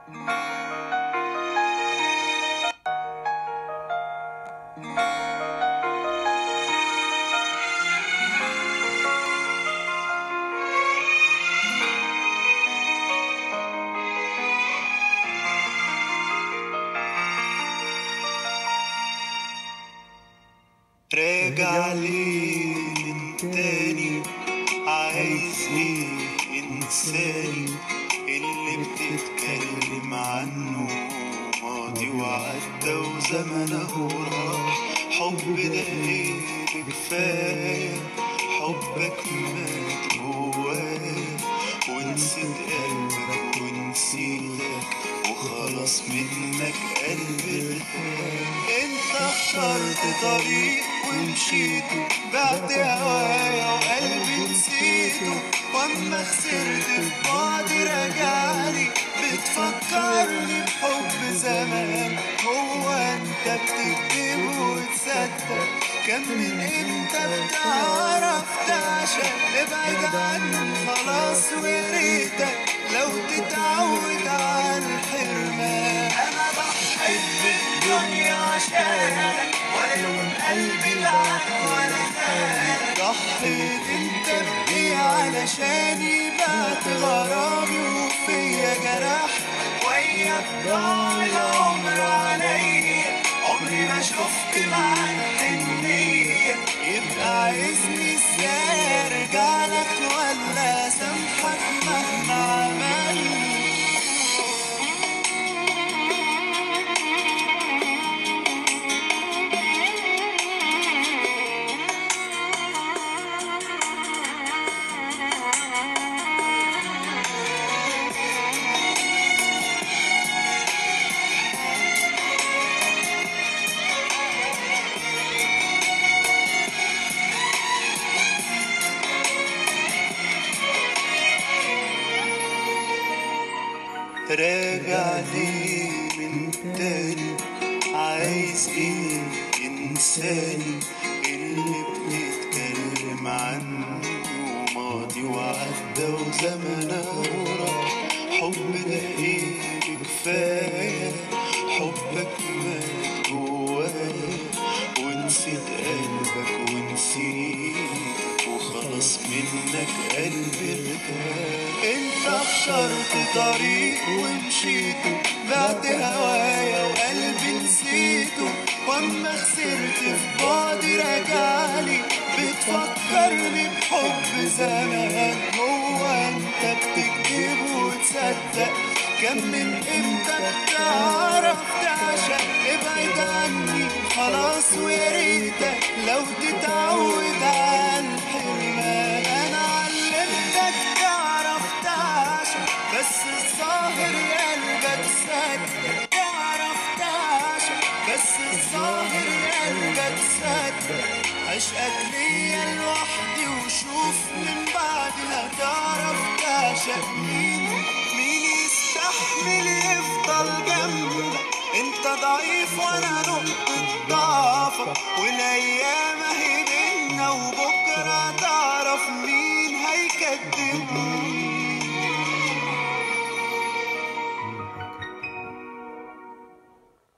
راجع ليه من تاني عايز ايه انساني اللي بتتكلم عنه ماضي وعدى وزمنه راح حب ده ايه بكفاية حبك مات جوايا ونسيت قلبك ونسيتك وخلاص منك قلبي ارتاح انت اخترت طريق ومشيته بعت هوايا وقلبي نسيته واما خسرت في بعدي رجعلي بتفكرني بحب زمان هو انت بتكذب وتصدق كان من امتى بتعرف تعشق ابعد عني خلاص وريتك لو تتعود على الحرمان انا بحب الدنيا عشانك ولو من قلبي بعد ولا خان ضحيت انت بايه علشاني بعت غرامي وفيا جرح وياك ضاع العمر عليا عمري ما شفت معاك حنية يبقى عايزني ازاي ارجع لك ولا سامحك مهما عملت راجع ليه من تاني عايز ايه انساني اللي بتتكلم عنه ماضي وعدى وزمنه راح حب ده ايه بكفاية حبك مات جوايا ونسيت قلبك ونسيتك وخلاص منك قلبي ارتاح انت اخترت طريق ومشيته بعت هوايا وقلبي نسيته واما خسرت في بعدي رجعلي بتفكرني بحب زمان هو انت بتكذب وتصدق كم من امتى بتعرف تعشق ابعد عني خلاص ويا ريتك لو تتعود على الحرمان انا علمتك تعرف تعشق بس الظاهر قلبك صدق تعرف تعشق بس الظاهر قلبك صدق عشقك ليا لوحدي وشوف من بعدها تعرف تعشق مين مين يستحمل يفضل جنبك انت ضعيف وانا نقطة ضعفك والايام اهي بينا وبكرة